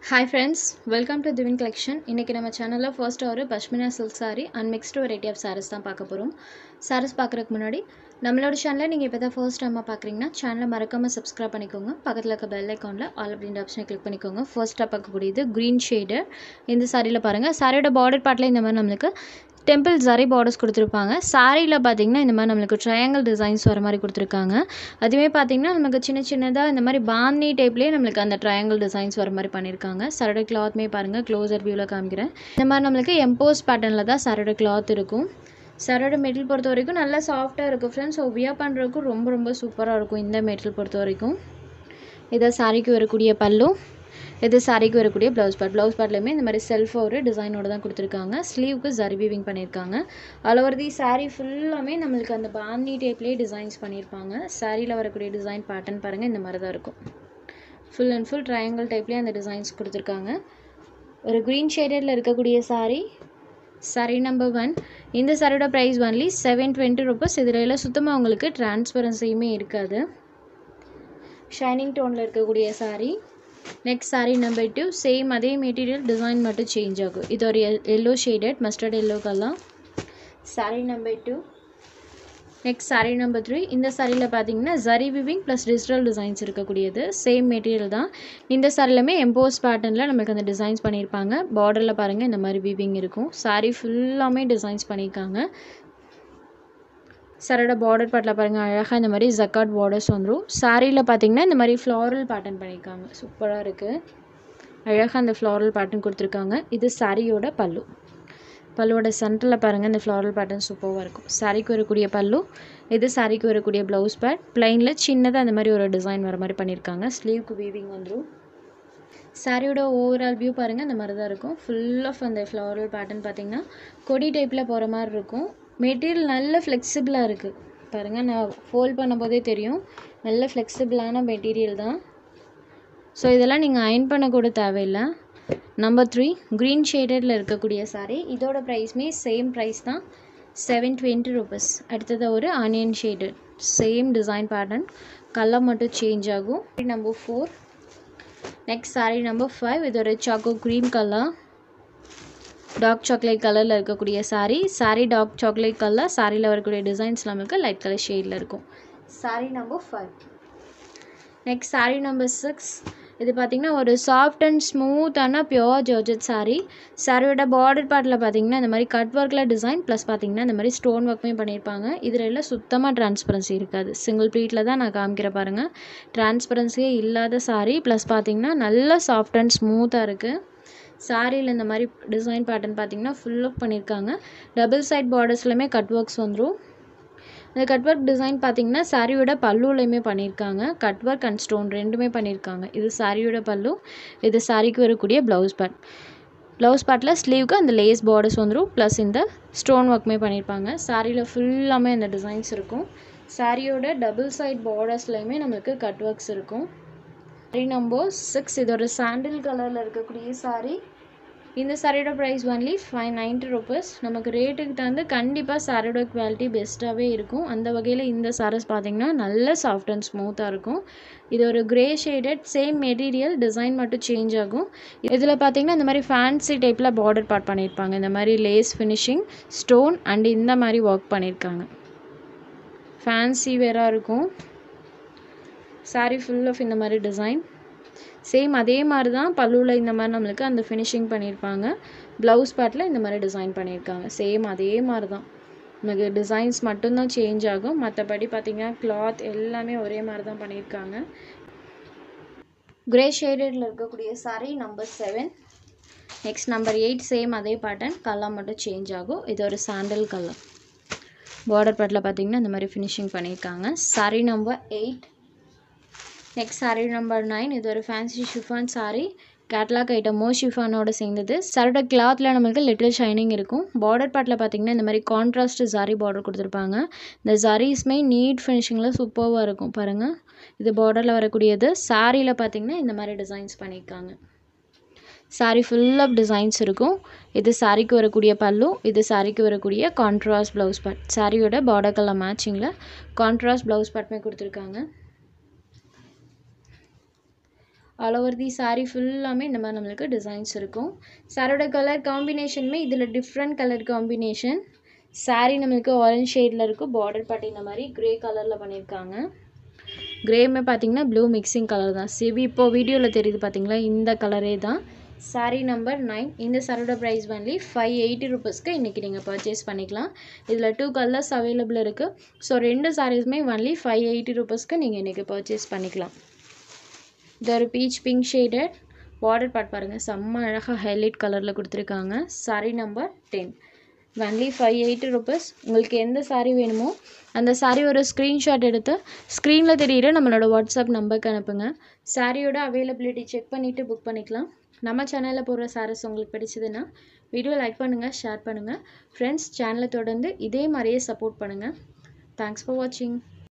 hi friends welcome to Divine Collection இன்றைக்கி நம்ம சேனலில் ஃபர்ஸ்ட் ஒரு pashmina silk saree and mixed variety of sarees தான் பார்க்க போகிறோம் sarees பார்க்குறதுக்கு முன்னாடி நம்மளோட சேனலில் நீங்கள் இப்போ தான் ஃபர்ஸ்ட் டைமாக பார்க்குறீங்கன்னா சேனலை மறக்காமல் சப்ஸ்கிரைப் பண்ணிக்கோங்க பக்கத்தில் இருக்க பெல் ஐக்கானில் ஆல் அப்படின்ற ஆப்ஷனை கிளிக் பண்ணிக்கோங்க ஃபர்ஸ்ட்டாக பார்க்கக்கூடியது க்ரீன் ஷேடு இந்த சாரியில் பாருங்கள் சாரியோட பார்டர் பார்ட்டில் இந்த மாதிரி நம்மளுக்கு டெம்பிள் ஜரி பார்டர்ஸ் கொடுத்துருப்பாங்க சாரியில் பார்த்தீங்கன்னா இந்த மாதிரி நம்மளுக்கு ட்ரையாங்கிள் டிசைன்ஸ் வர மாதிரி கொடுத்துருக்காங்க அதுவே பார்த்தீங்கன்னா நமக்கு சின்ன சின்னதாக இந்த மாதிரி பாந்தி டைப்லேயே நம்மளுக்கு அந்த ட்ரையாங்கிள் டிசைன்ஸ் வர மாதிரி பண்ணியிருக்காங்க சரட கிளாத்மே பாருங்கள் க்ளோசர் வியூவில் காமிக்கிறேன் இந்த மாதிரி நம்மளுக்கு எம்போஸ் பேட்டர்னில் தான் சரட கிளாத் இருக்கும் சரட மெட்டல் பொறுத்த வரைக்கும் நல்லா சாஃப்டாக இருக்கும் ஃப்ரெண்ட்ஸ் ஸோ வியா பண்ணுறதுக்கும் ரொம்ப ரொம்ப சூப்பராக இருக்கும் இந்த மெட்டல் பொறுத்த வரைக்கும் இதை சாரிக்கு வரக்கூடிய பல்லு இது சாரிக்கு வரக்கூடிய ப்ளவுஸ் பார்ட் ப்ளவுஸ் பார்ட்லையுமே இந்த மாதிரி செல்ஃப் ஒரு டிசைனோட தான் கொடுத்துருக்காங்க ஸ்லீவுக்கு ஜரி வீவிங் பண்ணியிருக்காங்க ஆல் ஓவர் தி சாரீ ஃபுல்லாமே நம்மளுக்கு அந்த பாந்தி டைப்லேயே டிசைன்ஸ் பண்ணியிருப்பாங்க சாரியில் வரக்கூடிய டிசைன் பேட்டர்ன் பாருங்கள் இந்த மாதிரி தான் இருக்கும் ஃபுல் அண்ட் ஃபுல் ட்ரையாங்கிள் டைப்லேயே அந்த டிசைன்ஸ் கொடுத்துருக்காங்க ஒரு க்ரீன் ஷேடடில் இருக்கக்கூடிய சாரீ சாரீ நம்பர் ஒன் இந்த சாரியோட price only seven twenty rupees இதில் எல்லாம் சுத்தமாக உங்களுக்கு டிரான்ஸ்பரன்சியுமே இருக்காது ஷைனிங் டோனில் இருக்கக்கூடிய sari next sari number two same அதே மெட்டீரியல் டிசைன் மட்டும் சேஞ்ச் ஆகும் இது ஒரு yellow shaded mustard yellow colour sari number two next sari number three இந்த சாரியில் பார்த்தீங்கன்னா zari weaving plus digital designs இருக்கக்கூடியது சேம் மெட்டீரியல் தான் இந்த சாரிலுமே எம்போஸ் பேட்டர்னில் நம்மளுக்கு அந்த டிசைன்ஸ் பண்ணியிருப்பாங்க பார்டரில் பாருங்கள் இந்த மாதிரி விவிங் இருக்கும் சாரீ ஃபுல்லாமே டிசைன்ஸ் பண்ணியிருக்காங்க சரோட பார்டர் பார்ட்டில் பாருங்கள் அழகாக இந்த மாதிரி ஜக்காட் பார்டர்ஸ் வந்துடும் சாரியில் பார்த்தீங்கன்னா இந்த மாதிரி ஃப்ளாரல் பேட்டர்ன் பண்ணியிருக்காங்க சூப்பராக இருக்குது அழகாக அந்த ஃப்ளாரல் பேட்டர்ன் கொடுத்துருக்காங்க இது சாரியோட பல்லு பல்லுவோட சென்டரில் பாருங்கள் இந்த ஃப்ளாரல் பேட்டர்ன் சூப்பராக இருக்கும் சாரிக்கு வரக்கூடிய பல்லு இது சாரிக்கு வரக்கூடிய ப்ளவுஸ் பேட் ப்ளைனில் சின்னதாக அந்த மாதிரி ஒரு டிசைன் வர மாதிரி பண்ணியிருக்காங்க ஸ்லீவ்க்கு வீவிங் வந்துடும் சாரியோட ஓவரால் வியூ பாருங்கள் இந்த மாதிரி தான் இருக்கும் ஃபுல் ஆஃப் அந்த ஃப்ளாரல் பேட்டர்ன் பார்த்திங்கன்னா கொடி டைப்பில் போகிற மாதிரி இருக்கும் மெட்டீரியல் நல்ல ஃப்ளெக்சிபிளாக இருக்குது பாருங்கள் நான் ஃபோல்ட் பண்ணும்போதே தெரியும் நல்ல ஃப்ளெக்சிபிளான மெட்டீரியல் தான் ஸோ இதெல்லாம் நீங்கள் அயன் பண்ண கூட தேவையில்லை நம்பர் த்ரீ க்ரீன் ஷேடடில் இருக்கக்கூடிய சாரீ இதோட ப்ரைஸ்மே சேம் ப்ரைஸ் தான் செவன் டுவெண்ட்டி ருபீஸ் அடுத்தது ஒரு onion shaded same design pattern colour மட்டும் சேஞ்ச் ஆகும் number four next sari number five இது ஒரு choco cream colour dark chocolate கலரில் இருக்கக்கூடிய sari sari dark chocolate colour சாரியில் வரக்கூடிய டிசைன்ஸ் நமக்கு லைட் கலர் ஷேடில் இருக்கும் sari number five next sari number six இது பார்த்திங்கன்னா ஒரு சாஃப்ட் அண்ட் ஸ்மூத்தான பியோர் ஜார்ஜட் சாரீ சாரியோட பார்டர் பார்ட்டில் பார்த்தீங்கன்னா இந்த மாதிரி கட் ஒர்க்கில் டிசைன் ப்ளஸ் பார்த்தீங்கன்னா இந்த மாதிரி ஸ்டோன் ஒர்க்குமே பண்ணியிருப்பாங்க இதில் எல்லாம் சுத்தமாக டிரான்ஸ்பரன்சி இருக்காது சிங்கிள் ப்ளீட்டில் தான் நான் காமிக்கிற பாருங்கள் டிரான்ஸ்பரன்சியே இல்லாத சாரீ ப்ளஸ் பார்த்தீங்கன்னா நல்ல சாஃப்ட் அண்ட் ஸ்மூத்தாக இருக்குது சாரியில் இந்த மாதிரி டிசைன் பேட்டர்ன் பார்த்தீங்கன்னா ஃபுல் ஆஃப் பண்ணியிருக்காங்க டபுள் சைட் பார்டர்ஸ்லையுமே கட் ஒர்க்ஸ் வந்துடும் இந்த கட் ஒர்க் டிசைன் பார்த்தீங்கன்னா சாரியோட பல்லுலையுமே பண்ணியிருக்காங்க கட் ஒர்க் அண்ட் ஸ்டோன் ரெண்டுமே பண்ணியிருக்காங்க இது சாரியோட பல்லு இது சாரிக்கு வரக்கூடிய ப்ளவுஸ் பேட் ப்ளவுஸ் பேட்டில் ஸ்லீவ்க்கு அந்த லேஸ் பார்டர்ஸ் வந்துடும் ப்ளஸ் இந்த ஸ்டோன் ஒர்க்குமே பண்ணியிருப்பாங்க சாரியில் ஃபுல்லாமே அந்த டிசைன்ஸ் இருக்கும் சாரியோட டபுள் சைட் பார்டர்ஸ்லையுமே நம்மளுக்கு கட் ஒர்க்ஸ் இருக்கும் சாரி நம்பர் சிக்ஸ் இது ஒரு சாண்டில் கலரில் இருக்கக்கூடிய சாரீ இந்த சாரியோட price only five ninety rupees நமக்கு ரேட்டுக்கு தகுந்து கண்டிப்பாக சாரியோட குவாலிட்டி பெஸ்ட்டாகவே இருக்கும் அந்த வகையில் இந்த சாரீஸ் பார்த்திங்கன்னா நல்ல சாஃப்ட் அண்ட் ஸ்மூத்தாக இருக்கும் இது ஒரு grey shaded same material design மட்டும் சேஞ்ச் ஆகும் இதில் பார்த்திங்கன்னா இந்த மாதிரி ஃபேன்சி டைப்பில் பார்டர் பார்ட் பண்ணியிருப்பாங்க இந்த மாதிரி லேஸ் ஃபினிஷிங் ஸ்டோன் அண்ட் இந்த மாதிரி ஒர்க் பண்ணியிருக்காங்க ஃபேன்சி வேறாக இருக்கும் சாரீ ஃபுல் ஆஃப் இந்த மாதிரி டிசைன் சேம் அதே மாதிரி தான் பல்லுவில் இந்த மாதிரி நம்மளுக்கு அந்த ஃபினிஷிங் பண்ணியிருப்பாங்க ப்ளவுஸ் பார்ட்டில் இந்த மாதிரி டிசைன் பண்ணியிருக்காங்க சேம் அதே மாதிரி தான் நமக்கு டிசைன்ஸ் மட்டும்தான் சேஞ்ச் ஆகும் மற்றபடி பார்த்திங்கன்னா கிளாத் எல்லாமே ஒரே மாதிரி தான் பண்ணியிருக்காங்க கிரே ஷேடடில் இருக்கக்கூடிய sari number seven next number eight same அதே பேட்டர்ன் கலர் மட்டும் சேஞ்ச் ஆகும் இது ஒரு சாண்டல் கலர் பார்டர் பார்ட்டில் பார்த்திங்கன்னா இந்த மாதிரி ஃபினிஷிங் பண்ணியிருக்காங்க sari number eight next sari number nine இது ஒரு ஃபேன்சி ஷிஃபான் சாரீ கேட்லாக் ஐட்டமோ ஷிஃபானோட சேர்ந்தது சாரோட கிளாத்தில் நம்மளுக்கு லிட்டில் ஷைனிங் இருக்கும் பார்டர் பார்ட்டில் பார்த்திங்கன்னா இந்த மாதிரி கான்ட்ராஸ்ட் ஜாரி பார்டர் கொடுத்துருப்பாங்க இந்த ஜாரீஸ்மே நீட் ஃபினிஷிங்கில் சூப்பராக இருக்கும் பாருங்கள் இது பார்டரில் வரக்கூடியது சாரியில் பார்த்திங்கன்னா இந்த மாதிரி டிசைன்ஸ் பண்ணியிருக்காங்க சாரீ ஃபுல் ஆஃப் டிசைன்ஸ் இருக்கும் இது சாரிக்கு வரக்கூடிய பல்லு இது சாரிக்கு வரக்கூடிய கான்ட்ராஸ்ட் ப்ளவுஸ் பார்ட் சாரியோட பார்டர் கலர் மேட்சிங்கில் கான்ட்ராஸ்ட் ப்ளவுஸ் பார்ட்டுமே கொடுத்துருக்காங்க ஆல் ஓவர் தி saree ஃபுல்லாமே இந்த மாதிரி நம்மளுக்கு டிசைன்ஸ் இருக்கும் சாரோட கலர் காம்பினேஷனுமே இதில் டிஃப்ரெண்ட் கலர் காம்பினேஷன் saree நம்மளுக்கு ஆரஞ்ச் ஷேடில் இருக்கும் பார்டர் பாட்டி இந்த மாதிரி க்ரே கலரில் பண்ணியிருக்காங்க க்ரேமே பார்த்தீங்கன்னா ப்ளூ மிக்சிங் கலர் தான் சிவி இப்போ வீடியோவில் தெரியுது பார்த்தீங்களா இந்த கலரே தான் saree நம்பர் நைன் இந்த சாரோட ப்ரைஸ் ஒன்லி ஃபைவ் எயிட்டி ருபீஸ்க்கு இன்றைக்கி நீங்கள் பர்ச்சேஸ் பண்ணிக்கலாம் இதில் டூ கலர்ஸ் அவைலபிள் இருக்குது ஸோ ரெண்டு சாரீஸுமே ஒன்லி ஃபைவ் எயிட்டி ருபீஸ்க்கு நீங்கள் இன்றைக்கி பர்ச்சேஸ் பண்ணிக்கலாம் இது ஒரு peach pink shaded border part பாருங்கள் செம்ம அழகாக ஹைலைட் கலரில் கொடுத்துருக்காங்க saree number ten only five eighty rupees உங்களுக்கு எந்த saree வேணுமோ அந்த saree ஒரு ஸ்க்ரீன்ஷாட் எடுத்து ஸ்க்ரீனில் தெரியிற நம்மளோட வாட்ஸ்அப் நம்பருக்கு அனுப்புங்க சாரியோட அவைலபிலிட்டி செக் பண்ணிவிட்டு புக் பண்ணிக்கலாம் நம்ம சேனலில் போடுற சாரீஸ் உங்களுக்கு பிடிச்சதுன்னா வீடியோ லைக் பண்ணுங்கள் ஷேர் பண்ணுங்கள் ஃப்ரெண்ட்ஸ் சேனலை தொடர்ந்து இதே மாதிரியே சப்போர்ட் பண்ணுங்கள் தேங்க்ஸ் ஃபார் வாட்சிங்